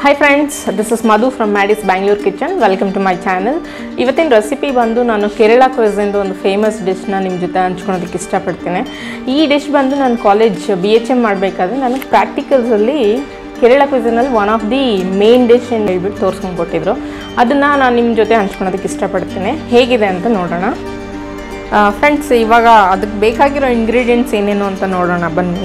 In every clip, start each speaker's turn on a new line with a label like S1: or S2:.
S1: Hi friends this is Madhu from Mady's Bangalore kitchen welcome to my channel ಇವತ್ತಿನ recipe ಬಂದು ನಾನು ಕೇರಳ ಕ್ವಿಝಿಂದು ಒಂದು ಫೇಮಸ್ ಡಿಶ್ನ ನಿಮ್ಮ ಜೊತೆ ಹಂಚ್ಕೊಳೋದಕ್ಕೆ ಇಷ್ಟಪಡ್ತೀನಿ ಈ ಡಿಶ್ ಬಂದು ನಾನು ಕಾಲೇಜ್ ಬಿ ಎಚ್ ಎಮ್ ಮಾಡಬೇಕಾದ್ರೆ ನನಗೆ ಪ್ರಾಕ್ಟಿಕಲ್ಸಲ್ಲಿ ಕೇರಳ ಕ್ವಿಝಿನಲ್ಲಿ one of the main dish ಅಂತ ಹೇಳ್ಬಿಟ್ಟು ತೋರಿಸ್ಕೊಂಡು ಕೊಟ್ಟಿದ್ರು ಅದನ್ನು ನಾನು ನಿಮ್ಮ ಜೊತೆ ಹಂಚ್ಕೊಳೋದಕ್ಕೆ ಇಷ್ಟಪಡ್ತೀನಿ ಹೇಗಿದೆ ಅಂತ ನೋಡೋಣ ಫ್ರೆಂಡ್ಸ್ ಇವಾಗ ಅದಕ್ಕೆ ಬೇಕಾಗಿರೋ ಇಂಗ್ರೀಡಿಯೆಂಟ್ಸ್ ಏನೇನು ಅಂತ ನೋಡೋಣ ಬನ್ನಿ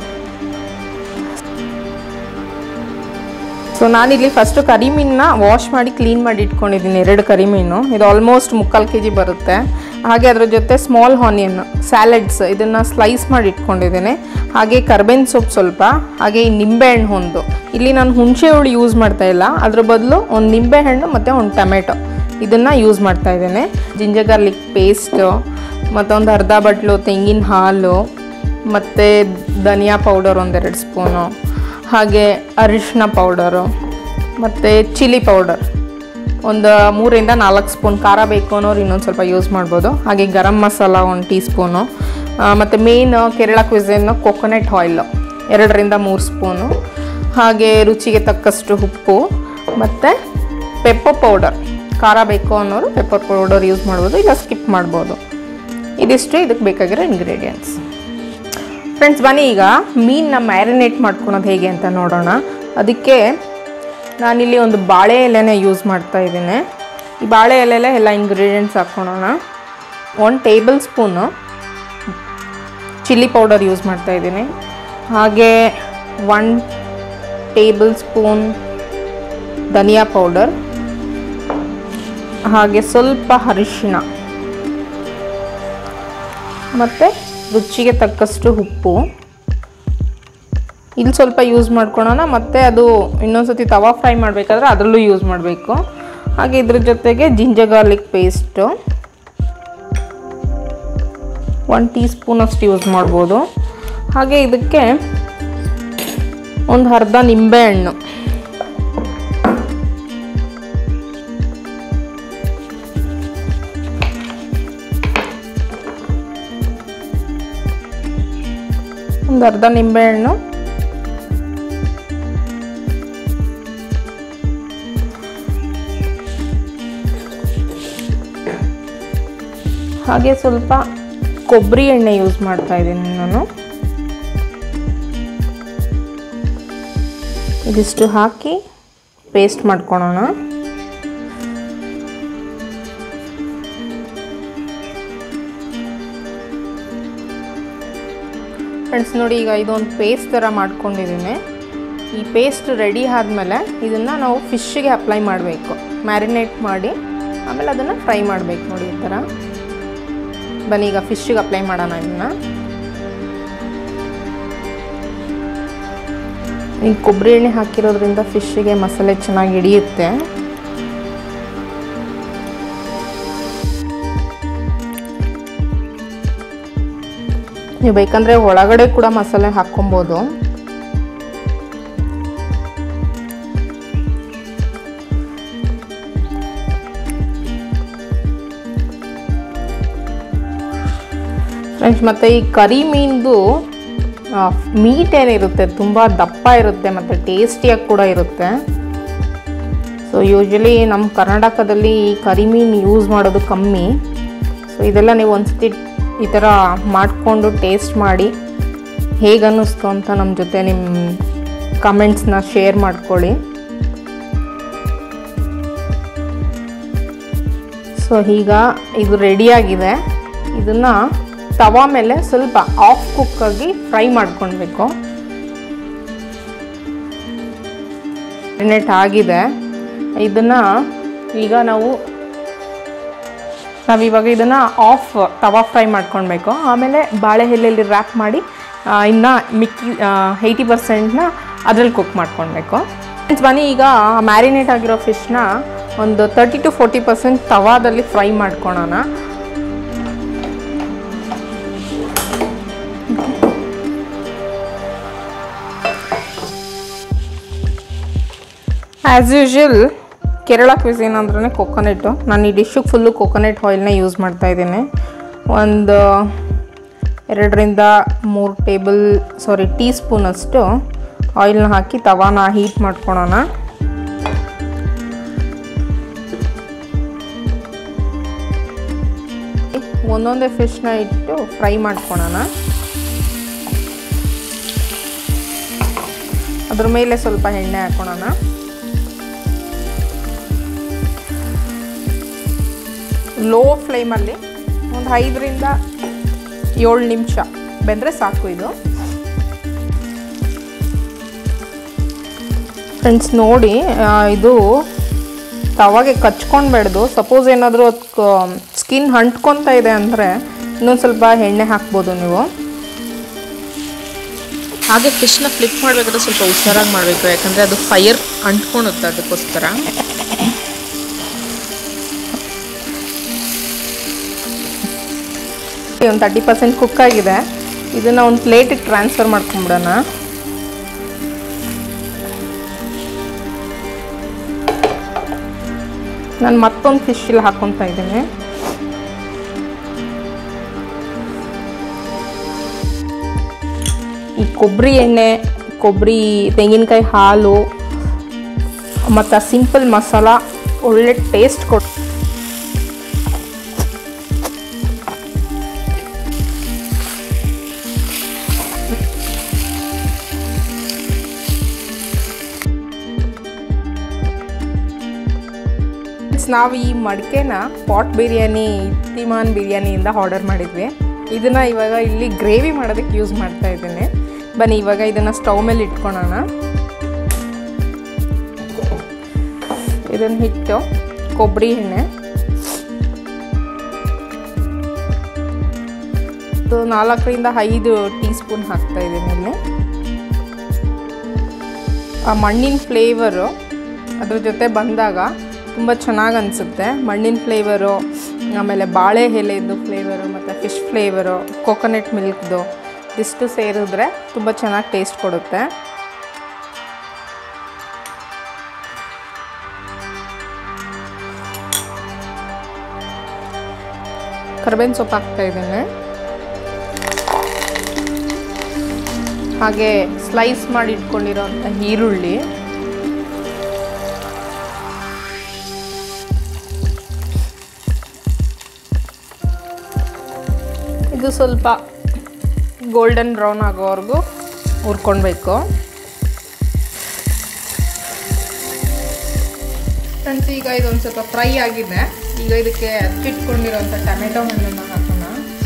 S1: ಸೊ ನಾನಿಲ್ಲಿ ಫಸ್ಟು ಕರಿಮೀನನ್ನ ವಾಶ್ ಮಾಡಿ ಕ್ಲೀನ್ ಮಾಡಿ ಇಟ್ಕೊಂಡಿದ್ದೀನಿ ಎರಡು ಕರಿಮೀನು ಇದು ಆಲ್ಮೋಸ್ಟ್ ಮುಕ್ಕಾಲು ಕೆ ಜಿ ಬರುತ್ತೆ ಹಾಗೆ ಅದ್ರ ಜೊತೆ ಸ್ಮಾಲ್ ಆನಿಯನ್ ಸ್ಯಾಲೆಡ್ಸ್ ಇದನ್ನು ಸ್ಲೈಸ್ ಮಾಡಿ ಇಟ್ಕೊಂಡಿದ್ದೀನಿ ಹಾಗೆ ಕರ್ಬೇವಿನ ಸೊಪ್ಪು ಸ್ವಲ್ಪ ಹಾಗೆ ಈ ನಿಂಬೆಹಣ್ಣು ಒಂದು ಇಲ್ಲಿ ನಾನು ಹುಣಸೆ ಹುಳಿ ಯೂಸ್ ಮಾಡ್ತಾ ಇಲ್ಲ ಅದ್ರ ಬದಲು ಒಂದು ನಿಂಬೆಹಣ್ಣು ಮತ್ತು ಒಂದು ಟೊಮೆಟೊ ಇದನ್ನು ಯೂಸ್ ಮಾಡ್ತಾ ಇದ್ದೇನೆ ಜಿಂಜರ್ ಗಾರ್ಲಿಕ್ ಪೇಸ್ಟು ಮತ್ತೊಂದು ಅರ್ಧ ಬಟ್ಲು ತೆಂಗಿನ ಹಾಲು ಮತ್ತು ಧನಿಯಾ ಪೌಡರ್ ಒಂದೆರಡು ಸ್ಪೂನು ಹಾಗೆ ಅರಿಶಿನ ಪೌಡರು ಮತ್ತು ಚಿಲ್ಲಿ ಪೌಡರ್ ಒಂದು ಮೂರಿಂದ ನಾಲ್ಕು ಸ್ಪೂನ್ ಖಾರ ಬೇಕು ಅನ್ನೋರು ಇನ್ನೊಂದು ಸ್ವಲ್ಪ ಯೂಸ್ ಮಾಡ್ಬೋದು ಹಾಗೆ ಗರಂ ಮಸಾಲ ಒಂದು ಟೀ ಸ್ಪೂನು ಮತ್ತು main Kerala cuisine coconut oil ಎರಡರಿಂದ ಮೂರು ಸ್ಪೂನು ಹಾಗೆ ರುಚಿಗೆ ತಕ್ಕಷ್ಟು ಉಪ್ಪು ಮತ್ತು ಪೆಪ್ಪರ್ ಪೌಡರ್ ಖಾರ ಬೇಕು ಅನ್ನೋರು ಪೆಪ್ಪರ್ ಪೌಡರ್ ಯೂಸ್ ಮಾಡ್ಬೋದು ಇಲ್ಲ ಸ್ಕಿಪ್ ಮಾಡ್ಬೋದು ಇದಿಷ್ಟು ಇದಕ್ಕೆ ಬೇಕಾಗಿರೋ ಇಂಗ್ರೀಡಿಯೆಂಟ್ಸ್ ಫ್ರೆಂಡ್ಸ್ ಬನ್ನಿ ಈಗ ಮೀನನ್ನ ಮ್ಯಾರಿನೇಟ್ ಮಾಡ್ಕೊಳೋದು ಹೇಗೆ ಅಂತ ನೋಡೋಣ ಅದಕ್ಕೆ ನಾನಿಲ್ಲಿ ಒಂದು ಬಾಳೆ ಎಲೆನೇ ಯೂಸ್ ಮಾಡ್ತಾ ಇದ್ದೀನಿ ಈ ಬಾಳೆ ಎಲೆಲೆ ಎಲ್ಲ ಇಂಗ್ರೀಡಿಯೆಂಟ್ಸ್ ಹಾಕ್ಕೊಳೋಣ one table spoon chilli powder use ಮಾಡ್ತಾ ಇದ್ದೀನಿ ಹಾಗೆ ಒನ್ ಟೇಬಲ್ ಸ್ಪೂನ್ ಧನಿಯಾ ಪೌಡರ್ ಹಾಗೆ ಸ್ವಲ್ಪ ಅರಿಶಿಣ ಮತ್ತು ರುಚಿಗೆ ತಕ್ಕಷ್ಟು ಉಪ್ಪು ಇಲ್ಲಿ ಸ್ವಲ್ಪ ಯೂಸ್ ಮಾಡ್ಕೊಳೋಣ ಮತ್ತು ಅದು ಇನ್ನೊಂದ್ಸತಿ ತವಾ ಫ್ರೈ ಮಾಡಬೇಕಾದ್ರೆ ಅದರಲ್ಲೂ ಯೂಸ್ ಮಾಡಬೇಕು ಹಾಗೆ ಇದ್ರ ಜೊತೆಗೆ ginger garlic paste one tea ಸ್ಪೂನಷ್ಟು ಯೂಸ್ ಮಾಡ್ಬೋದು ಹಾಗೆ ಇದಕ್ಕೆ ಒಂದು ಅರ್ಧ ನಿಂಬೆಹಣ್ಣು ಒಂದು ಅರ್ಧ ನಿಂಬೆಹಣ್ಣು ಹಾಗೆ ಸ್ವಲ್ಪ ಕೊಬ್ಬರಿ ಎಣ್ಣೆ ಯೂಸ್ ಮಾಡ್ತಾ ಇದ್ದೀನಿ ನಾನು ಇದಿಷ್ಟು ಹಾಕಿ ಪೇಸ್ಟ್ ಮಾಡ್ಕೊಳೋಣ ಫ್ರೆಂಡ್ಸ್ ನೋಡಿ ಈಗ ಇದೊಂದು ಪೇಸ್ಟ್ ಥರ ಮಾಡ್ಕೊಂಡಿದ್ದೀನಿ ಈ ಪೇಸ್ಟ್ ರೆಡಿ ಆದಮೇಲೆ ಇದನ್ನು ನಾವು ಫಿಶ್ಗೆ ಅಪ್ಲೈ ಮಾಡಬೇಕು ಮ್ಯಾರಿನೇಟ್ ಮಾಡಿ ಆಮೇಲೆ ಅದನ್ನು ಫ್ರೈ ಮಾಡಬೇಕು ನೋಡಿ ಈ ಥರ ಬನ್ನಿ ಈಗ ಫಿಶ್ಗೆ ಅಪ್ಲೈ ಮಾಡೋಣ ಇದನ್ನು ಈ ಕೊಬ್ಬರಿ ಎಣ್ಣೆ ಹಾಕಿರೋದ್ರಿಂದ ಫಿಶ್ಗೆ ಮಸಾಲೆ ಚೆನ್ನಾಗಿ ಹಿಡಿಯುತ್ತೆ ನೀವು ಬೇಕಂದರೆ ಒಳಗಡೆ ಕೂಡ ಮಸಾಲೆ ಹಾಕ್ಕೊಬೋದು ಫ್ರೆಂಡ್ಸ್ ಮತ್ತು ಈ ಕರಿ ಮೀನ್ದು ಮೀಟ್ ಏನಿರುತ್ತೆ ತುಂಬ ದಪ್ಪ ಇರುತ್ತೆ ಮತ್ತು ಟೇಸ್ಟಿಯಾಗಿ ಕೂಡ ಇರುತ್ತೆ ಸೊ ಯೂಶ್ವಲಿ ನಮ್ಮ ಕರ್ನಾಟಕದಲ್ಲಿ ಈ ಕರಿಮೀನು ಯೂಸ್ ಮಾಡೋದು ಕಮ್ಮಿ ಸೊ ಇದೆಲ್ಲ ನೀವು ಒಂದ್ಸತಿ ಈ ಥರ ಮಾಡಿಕೊಂಡು ಟೇಸ್ಟ್ ಮಾಡಿ ಹೇಗೆ ಅನ್ನಿಸ್ತು ಅಂತ ನಮ್ಮ ಜೊತೆ ನಿಮ್ಮ ಕಮೆಂಟ್ಸ್ನ ಶೇರ್ ಮಾಡ್ಕೊಳ್ಳಿ ಸೊ ಈಗ ಇದು ರೆಡಿಯಾಗಿದೆ ಇದನ್ನು ತವಾ ಮೇಲೆ ಸ್ವಲ್ಪ ಆಫ್ ಕುಕ್ಕಾಗಿ ಫ್ರೈ ಮಾಡ್ಕೊಳ್ಬೇಕು ಮ್ಯಾರಿನೇಟ್ ಆಗಿದೆ ಇದನ್ನು ಈಗ ನಾವು ನಾವಿವಾಗ ಇದನ್ನು ಆಫ್ ತವಾ ಫ್ರೈ ಮಾಡ್ಕೊಳ್ಬೇಕು ಆಮೇಲೆ ಬಾಳೆ ಎಲೆಯಲ್ಲಿ ರ್ಯಾಪ್ ಮಾಡಿ ಇನ್ನು ಮಿಕ್ಕಿ ಏಯ್ಟಿ ಪರ್ಸೆಂಟ್ನ ಅದ್ರಲ್ಲಿ ಕುಕ್ ಮಾಡ್ಕೊಳ್ಬೇಕು ಬನ್ನಿ ಈಗ ಮ್ಯಾರಿನೇಟ್ ಆಗಿರೋ ಫಿಶ್ನ ಒಂದು ತರ್ಟಿ ಟು ಫೋರ್ಟಿ ಪರ್ಸೆಂಟ್ ತವಾದಲ್ಲಿ ಫ್ರೈ ಮಾಡ್ಕೊಳೋಣ ಆ್ಯಸ್ ಯೂಶ್ವಲ್ ಕೇರಳ ಕ್ವಿಸಿನ್ ಅಂದ್ರೆ ಕೊಕೊನೆಟ್ಟು ನಾನು ಈ ಡಿಶ್ಶಿಗೆ ಫುಲ್ಲು ಕೊಕೊನೆಟ್ ಆಯಿಲ್ನ ಯೂಸ್ ಮಾಡ್ತಾ ಇದ್ದೀನಿ ಒಂದು ಎರಡರಿಂದ ಮೂರು ಟೇಬಲ್ ಸಾರಿ ಟೀ ಸ್ಪೂನಷ್ಟು ಆಯಿಲ್ನ ಹಾಕಿ ತವಾನ ಹೀಟ್ ಮಾಡ್ಕೊಳೋಣ ಒಂದೊಂದೇ ಫಿಶ್ನ ಇಟ್ಟು ಫ್ರೈ ಮಾಡ್ಕೊಳೋಣ ಅದ್ರ ಮೇಲೆ ಸ್ವಲ್ಪ ಎಣ್ಣೆ ಹಾಕೋಣ ಲೋ ಫ್ಲೇಮಲ್ಲಿ ಒಂದು ಐದರಿಂದ ಏಳು ನಿಮಿಷ ಬೆಂದರೆ ಸಾಕು ಇದು ಫ್ರೆಂಡ್ಸ್ ನೋಡಿ ಆ, ಇದು ತವಾಗೆ ಕಚ್ಕೊಂಡ್ಬೇಡ್ದು ಸಪೋಸ್ ಏನಾದರೂ ಅದಕ್ಕೆ ಸ್ಕಿನ್ ಅಂಟ್ಕೊತಾ ಇದೆ ಅಂದರೆ ಇನ್ನೊಂದು ಸ್ವಲ್ಪ ಎಣ್ಣೆ ಹಾಕ್ಬೋದು ನೀವು
S2: ಹಾಗೆ ಫಿಶ್ನ ಫ್ಲಿಪ್ ಮಾಡಬೇಕಾದ್ರೆ ಸ್ವಲ್ಪ ಹುಷಾರಾಗಿ ಮಾಡಬೇಕು ಯಾಕಂದರೆ ಅದು ಫೈರ್ ಅಂಟ್ಕೊಳುತ್ತೆ ಅದಕ್ಕೋಸ್ಕರ
S1: ಒಂದು ತರ್ಟಿ ಪರ್ಸೆಂಟ್ ಕುಕ್ ಆಗಿದೆ ಇದನ್ನು ಒಂದು ಪ್ಲೇಟಿಗೆ ಟ್ರಾನ್ಸ್ಫರ್ ಮಾಡ್ಕೊಂಬಿಡೋಣ ನಾನು ಮತ್ತೊಂದು ಫಿಶ್ ಇಲ್ಲಿ ಹಾಕ್ಕೊತಾ ಇದ್ದೀನಿ ಈ ಕೊಬ್ಬರಿ ಎಣ್ಣೆ ಕೊಬ್ಬರಿ ತೆಂಗಿನಕಾಯಿ ಹಾಲು ಮತ್ತು ಸಿಂಪಲ್ ಮಸಾಲ ಒಳ್ಳೆ ಟೇಸ್ಟ್ ಕೊಟ್ಟು Friends, ನಾವು ಈ ಮಡಿಕೆನ ಪಾಟ್ ಬಿರಿಯಾನಿ ಇತ್ತಿಮಾನ್ ಬಿರಿಯಾನಿಯಿಂದ ಆರ್ಡರ್ ಮಾಡಿದ್ವಿ ಇದನ್ನು ಇವಾಗ ಇಲ್ಲಿ ಗ್ರೇವಿ ಮಾಡೋದಕ್ಕೆ ಯೂಸ್ ಮಾಡ್ತಾ ಇದ್ದೀನಿ ಬನ್ನಿ ಇವಾಗ ಇದನ್ನು ಸ್ಟವ್ ಮೇಲೆ ಇಟ್ಕೊಳೋಣ ಇದನ್ನು ಹಿಟ್ಟು ಕೊಬ್ಬರಿ ಎಣ್ಣೆ ಇದು ನಾಲ್ಕರಿಂದ ಐದು ಟೀ ಸ್ಪೂನ್ ಹಾಕ್ತಾ ಇದ್ದೀನಿ ಇಲ್ಲಿ ಆ ಮಣ್ಣಿನ ಫ್ಲೇವರು ಅದ್ರ ಜೊತೆ ಬಂದಾಗ ತುಂಬ ಚೆನ್ನಾಗಿ ಅನಿಸುತ್ತೆ ಮಣ್ಣಿನ ಫ್ಲೇವರು ಆಮೇಲೆ ಬಾಳೆ ಎಲೆದು ಫ್ಲೇವರು ಮತ್ತು ಫಿಶ್ ಫ್ಲೇವರು ಕೋಕೋನಟ್ ಮಿಲ್ಕ್ದು ಇದಿಷ್ಟು ಸೇರಿದ್ರೆ ತುಂಬ ಚೆನ್ನಾಗಿ ಟೇಸ್ಟ್ ಕೊಡುತ್ತೆ ಕರ್ಬೇವಿನ ಸೊಪ್ಪು ಹಾಕ್ತಾ ಇದ್ದೇನೆ ಹಾಗೆ ಸ್ಲೈಸ್ ಮಾಡಿ ಇಟ್ಕೊಂಡಿರೋಂಥ ಈರುಳ್ಳಿ ಇದು ಸ್ವಲ್ಪ ಗೋಲ್ಡನ್ ಬ್ರೌನ್ ಆಗೋವರೆಗೂ ಹುರ್ಕೊಳ್ಬೇಕು ಫ್ರೆಂಡ್ಸ್ ಈಗ ಇದೊಂದು ಸ್ವಲ್ಪ ಫ್ರೈ ಆಗಿದೆ ಈಗ ಇದಕ್ಕೆ ಹಚ್ಚಿಟ್ಕೊಂಡಿರೋಂಥ ಟೊಮೆಟೊ ಹಣ್ಣನ್ನು ಹಾಕೋಣ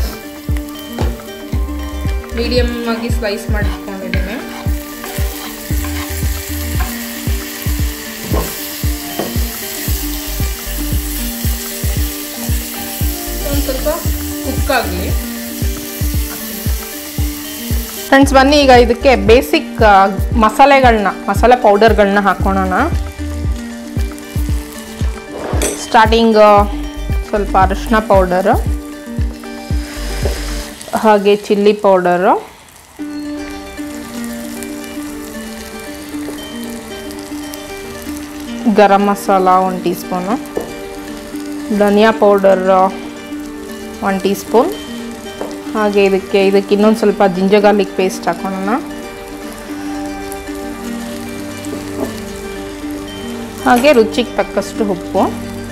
S1: ಮೀಡಿಯಮ್ ಆಗಿ ಸ್ಲೈಸ್ ಮಾಡಿ ಇಟ್ಕೊಂಡಿದ್ದೀನಿ ಒಂದು ಸ್ವಲ್ಪ ಕುಕ್ ಆಗಲಿ ಫ್ರೆಂಡ್ಸ್ ಬನ್ನಿ ಈಗ ಇದಕ್ಕೆ ಬೇಸಿಕ್ ಮಸಾಲೆಗಳನ್ನ ಮಸಾಲೆ ಪೌಡರ್ಗಳನ್ನ ಹಾಕೋಣ ಸ್ಟಾರ್ಟಿಂಗ್ ಸ್ವಲ್ಪ ಅರಿಶಿನ ಪೌಡರು ಹಾಗೆ ಚಿಲ್ಲಿ ಪೌಡರು ಗರಂ ಮಸಾಲ ಒಂದು ಟೀ ಸ್ಪೂನು ಧನಿಯಾ ಪೌಡರ್ ಒನ್ ಟೀ ಸ್ಪೂನ್ ಹಾಗೆ ಇದಕ್ಕೆ ಇದಕ್ಕೆ ಇನ್ನೊಂದು ಸ್ವಲ್ಪ ಜಿಂಜರ್ ಗಾರ್ಲಿಕ್ ಪೇಸ್ಟ್ ಹಾಕೋಣ ಹಾಗೆ ರುಚಿಗೆ ತಕ್ಕಷ್ಟು ಉಪ್ಪು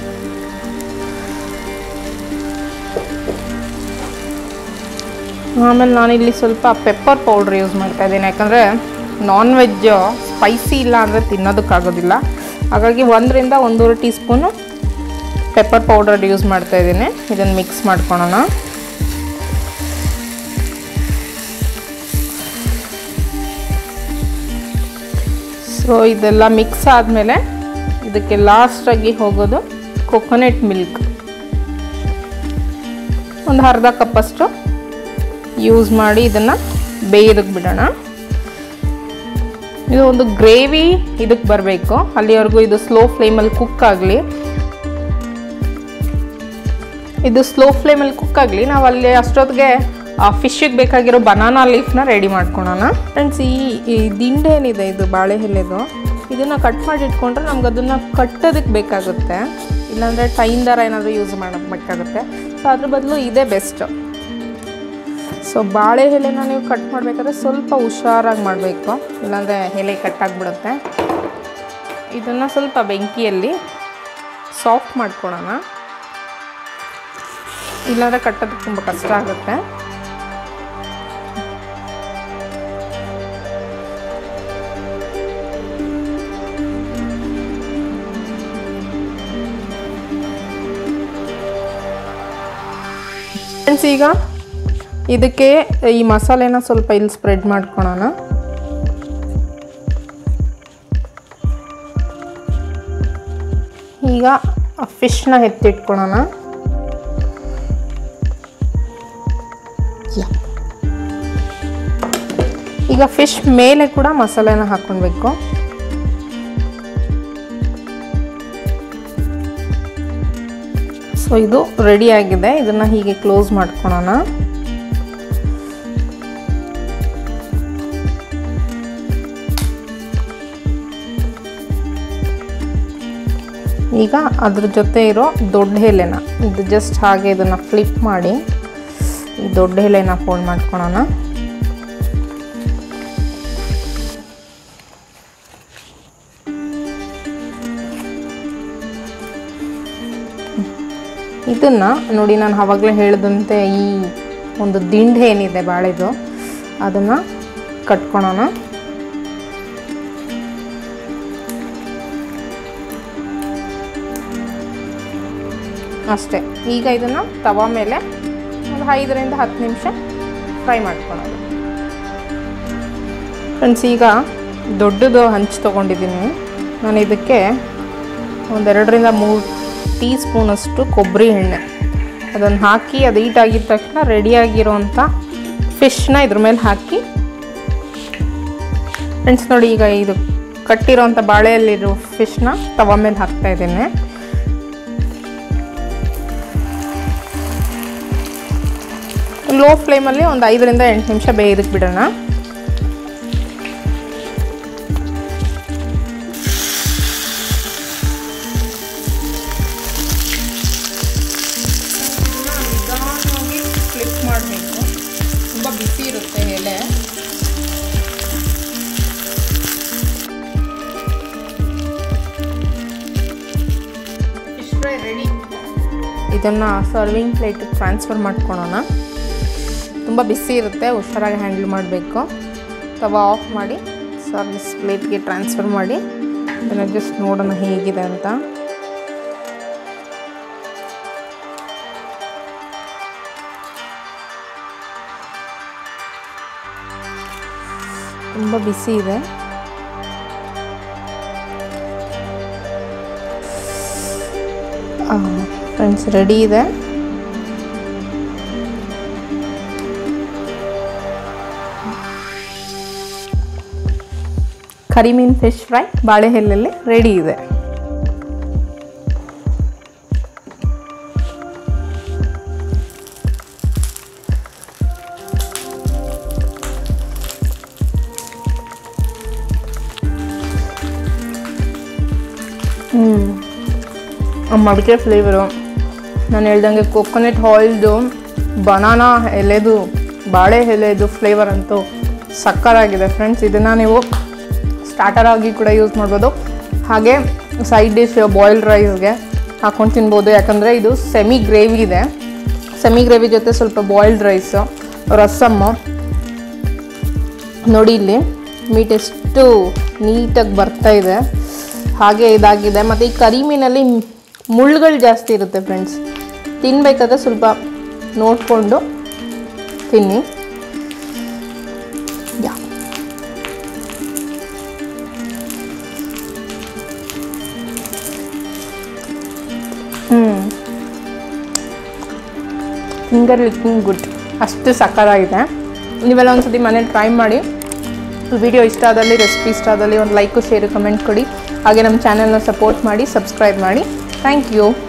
S1: ಆಮೇಲೆ ನಾನಿಲ್ಲಿ ಸ್ವಲ್ಪ ಪೆಪ್ಪರ್ ಪೌಡ್ರ್ ಯೂಸ್ ಮಾಡ್ತಾ ಇದ್ದೀನಿ ಯಾಕಂದರೆ ನಾನ್ ವೆಜ್ ಸ್ಪೈಸಿ ಇಲ್ಲ ಅಂದರೆ ತಿನ್ನೋದಕ್ಕಾಗೋದಿಲ್ಲ ಹಾಗಾಗಿ ಒಂದರಿಂದ ಒಂದೂವರೆ teaspoon pepper powder use ಮಾಡ್ತಾ ಇದ್ದೀನಿ ಇದನ್ನು ಮಿಕ್ಸ್ ಮಾಡ್ಕೊಳೋಣ ಸೊ ಇದೆಲ್ಲ ಮಿಕ್ಸ್ ಆದಮೇಲೆ ಇದಕ್ಕೆ ಲಾಸ್ಟಾಗಿ ಹೋಗೋದು ಕೊಕೊನೆಟ್ ಮಿಲ್ಕ್ ಒಂದು ಅರ್ಧ ಕಪ್ಪಷ್ಟು ಯೂಸ್ ಮಾಡಿ ಇದನ್ನು ಬೇಯೋದಕ್ಕೆ ಬಿಡೋಣ ಇದು ಒಂದು ಗ್ರೇವಿ ಇದಕ್ಕೆ ಬರಬೇಕು ಅಲ್ಲಿವರೆಗೂ ಇದು ಸ್ಲೋ ಫ್ಲೇಮಲ್ಲಿ ಕುಕ್ ಆಗಲಿ ಇದು ಸ್ಲೋ ಫ್ಲೇಮಲ್ಲಿ ಕುಕ್ ಆಗಲಿ ನಾವು ಅಲ್ಲಿ ಅಷ್ಟೊತ್ತಿಗೆ ಫಿಶ್ಶಿಗೆ ಬೇಕಾಗಿರೋ ಬನಾನಾ ಲೀಫ್ನ ರೆಡಿ ಮಾಡ್ಕೊಳೋಣ ಫ್ರೆಂಡ್ಸ್ ಈ ಈ ದಿಂಡೆ ಏನಿದೆ ಇದು ಬಾಳೆ ಎಲೆದು ಇದನ್ನು ಕಟ್ ಮಾಡಿ ಇಟ್ಕೊಂಡ್ರೆ ನಮ್ಗೆ ಅದನ್ನು ಕಟ್ಟೋದಕ್ಕೆ ಬೇಕಾಗುತ್ತೆ ಇಲ್ಲಾಂದರೆ ಟೈಮ್ ದಾರ ಏನಾದರೂ ಯೂಸ್ ಮಾಡಬೇಕಾಗುತ್ತೆ ಸೊ ಅದ್ರ ಬದಲು ಇದೇ ಬೆಸ್ಟ್ ಸೊ ಬಾಳೆ ಎಲೆನ ನೀವು ಕಟ್ ಮಾಡಬೇಕಾದ್ರೆ ಸ್ವಲ್ಪ ಹುಷಾರಾಗಿ ಮಾಡಬೇಕು ಇಲ್ಲಾಂದರೆ ಎಲೆ ಕಟ್ಟಾಗ್ಬಿಡುತ್ತೆ ಇದನ್ನು ಸ್ವಲ್ಪ ಬೆಂಕಿಯಲ್ಲಿ ಸಾಫ್ಟ್ ಮಾಡ್ಕೊಳೋಣ ಇಲ್ಲಾಂದರೆ ಕಟ್ಟೋದಕ್ಕೆ ತುಂಬ ಕಷ್ಟ ಆಗುತ್ತೆ ಫ್ರೆಂಡ್ಸ್ ಈಗ ಇದಕ್ಕೆ ಈ ಮಸಾಲೆನ ಸ್ವಲ್ಪ ಇಲ್ಲಿ ಸ್ಪ್ರೆಡ್ ಮಾಡ್ಕೊಳೋಣ ಈಗ ಫಿಶ್ನ ಎತ್ತಿಟ್ಕೊಳೋಣ ಯಾ. ಈಗ ಫಿಶ್ ಮೇಲೆ ಕೂಡ ಮಸಾಲೆನ ಹಾಕ್ಕೊಳ್ಬೇಕು ಸೊ ಇದು ರೆಡಿ ಆಗಿದೆ ಇದನ್ನ ಹೀಗೆ ಕ್ಲೋಸ್ ಮಾಡ್ಕೊಳೋಣ ಈಗ ಅದ್ರ ಜೊತೆ ಇರೋ ದೊಡ್ಡ ಎಲೆನ ಇದು ಜಸ್ಟ್ ಹಾಗೆ ಇದನ್ನು ಫ್ಲಿಪ್ ಮಾಡಿ ಈ ದೊಡ್ಡ ಎಲೆನ ಫೋಲ್ಡ್ ಮಾಡ್ಕೊಳೋಣ ಇದನ್ನ ನೋಡಿ ನಾನು ಆವಾಗಲೇ ಹೇಳಿದಂತೆ ಈ ಒಂದು ದಿಂಡು ಏನಿದೆ ಬಾಳೆದು ಅದನ್ನು ಕಟ್ಕೊಳೋಣ ಅಷ್ಟೇ ಈಗ ಇದನ್ನು ತವಾ ಮೇಲೆ ಒಂದು ಐದರಿಂದ ಹತ್ತು ನಿಮಿಷ ಫ್ರೈ ಮಾಡ್ಕೊಳೋದು ಫ್ರೆಂಡ್ಸ್ ಈಗ ದೊಡ್ಡದು ಹಂಚು ತೊಗೊಂಡಿದ್ದೀನಿ ನಾನು ಇದಕ್ಕೆ ಒಂದೆರಡರಿಂದ ಮೂರು ಟೀ ಸ್ಪೂನಷ್ಟು ಕೊಬ್ಬರಿ ಎಣ್ಣೆ ಅದನ್ನು ಹಾಕಿ ಅದು ಹೀಟ್ ಆಗಿದ ತಕ್ಷಣ ರೆಡಿಯಾಗಿರೋಂಥ ಫಿಶ್ನ ಇದ್ರ ಮೇಲೆ ಹಾಕಿ ಫ್ರೆಂಡ್ಸ್ ನೋಡಿ ಈಗ ಇದು ಕಟ್ಟಿರೋಂಥ ಬಾಳೆಯಲ್ಲಿರೋ ಫಿಶ್ನ ತವ ಮೇಲೆ ಹಾಕ್ತಾ ಇದ್ದೇನೆ ಲೋ ಫ್ಲೇಮಲ್ಲಿ ಒಂದು ಐದರಿಂದ ಎಂಟು ನಿಮಿಷ ಬೇಯೋದಕ್ಕೆ ಬಿಡೋಣ ಫ್ಲಿಪ್ ಮಾಡಬೇಕು ತುಂಬ ಬಿಸಿ ಇರುತ್ತೆ ಎಲೆ ಫಿಶ್ ಫ್ರೈ ರೆಡಿ ಇದನ್ನು ಸರ್ವಿಂಗ್ ಪ್ಲೇಟಿಗೆ ಟ್ರಾನ್ಸ್ಫರ್ ಮಾಡ್ಕೊಳೋಣ ತುಂಬ ಬಿಸಿ ಇರುತ್ತೆ ಹುಷಾರಾಗಿ ಹ್ಯಾಂಡಲ್ ಮಾಡಬೇಕು ತವಾ ಆಫ್ ಮಾಡಿ ಸರ್ವಿಸ್ ಪ್ಲೇಟ್ಗೆ ಟ್ರಾನ್ಸ್ಫರ್ ಮಾಡಿ ಇದನ್ನು ಜಸ್ಟ್ ನೋಡೋಣ ಹೇಗಿದೆ ಅಂತ ತುಂಬ ಬಿಸಿ ಇದೆ ಫ್ರೆಂಡ್ಸ್ ರೆಡಿ ಇದೆ ಕರಿಮೀನ್ ಫಿಶ್ ಫ್ರೈ ಬಾಳೆಹೆಲ್ಲಲ್ಲಿ ರೆಡಿ ಇದೆ ಹ್ಞೂ ಆ ಮಡಿಕೆ ಫ್ಲೇವರು ನಾನು ಹೇಳ್ದಂಗೆ ಕೊಕೊನೆಟ್ ಆಯಿಲ್ದು ಬನಾನಾ ಎಲೆದು ಬಾಳೆ ಎಲೆದು ಫ್ಲೇವರ್ ಅಂತೂ ಸಕ್ಕರಾಗಿದೆ ಫ್ರೆಂಡ್ಸ್ ಇದನ್ನು ನೀವು ಸ್ಟಾರ್ಟರ್ ಆಗಿ ಕೂಡ ಯೂಸ್ ಮಾಡ್ಬೋದು ಹಾಗೆ ಸೈಡ್ ಡಿಶ್ ಬಾಯ್ಲ್ಡ್ ರೈಸ್ಗೆ ಹಾಕೊಂಡು ತಿನ್ಬೋದು ಯಾಕಂದರೆ ಇದು ಸೆಮಿ ಗ್ರೇವಿ ಇದೆ ಸೆಮಿ ಗ್ರೇವಿ ಜೊತೆ ಸ್ವಲ್ಪ ಬಾಯ್ಲ್ಡ್ ರೈಸು ರಸಮ್ಮು ನೋಡಿ ಇಲ್ಲಿ ಮೀಟ್ ಎಷ್ಟು ನೀಟಾಗಿ ಬರ್ತಾ ಇದೆ ಹಾಗೆ ಇದಾಗಿದೆ ಮತ್ತು ಈ ಕರಿಮೀನಲ್ಲಿ ಮುಳ್ಳುಗಳು ಜಾಸ್ತಿ ಇರುತ್ತೆ ಫ್ರೆಂಡ್ಸ್ ತಿನ್ನಬೇಕಾದ್ರೆ ಸ್ವಲ್ಪ ನೋಡಿಕೊಂಡು ತಿನ್ನಿ ಯಾ ಹ್ಞೂ ಫಿಂಗರ್ ಲಿಕ್ಕಿಂಗ್ ಗುಡ್ ಅಷ್ಟು ಸಕ್ಕತ್ತಾಗಿದೆ ನೀವೆಲ್ಲ ಒಂದ್ಸತಿ ಮನೇಲಿ ಟ್ರೈ ಮಾಡಿ ವಿಡಿಯೋ ಇಷ್ಟ ಆದಲ್ಲಿ ರೆಸಿಪಿ ಇಷ್ಟ ಆದಲ್ಲಿ ಒಂದು ಲೈಕು ಶೇರು ಕಮೆಂಟ್ ಕೊಡಿ ಹಾಗೆ ನಮ್ಮ ಚಾನಲ್ನ ಸಪೋರ್ಟ್ ಮಾಡಿ ಸಬ್ಸ್ಕ್ರೈಬ್ ಮಾಡಿ ಥ್ಯಾಂಕ್ ಯು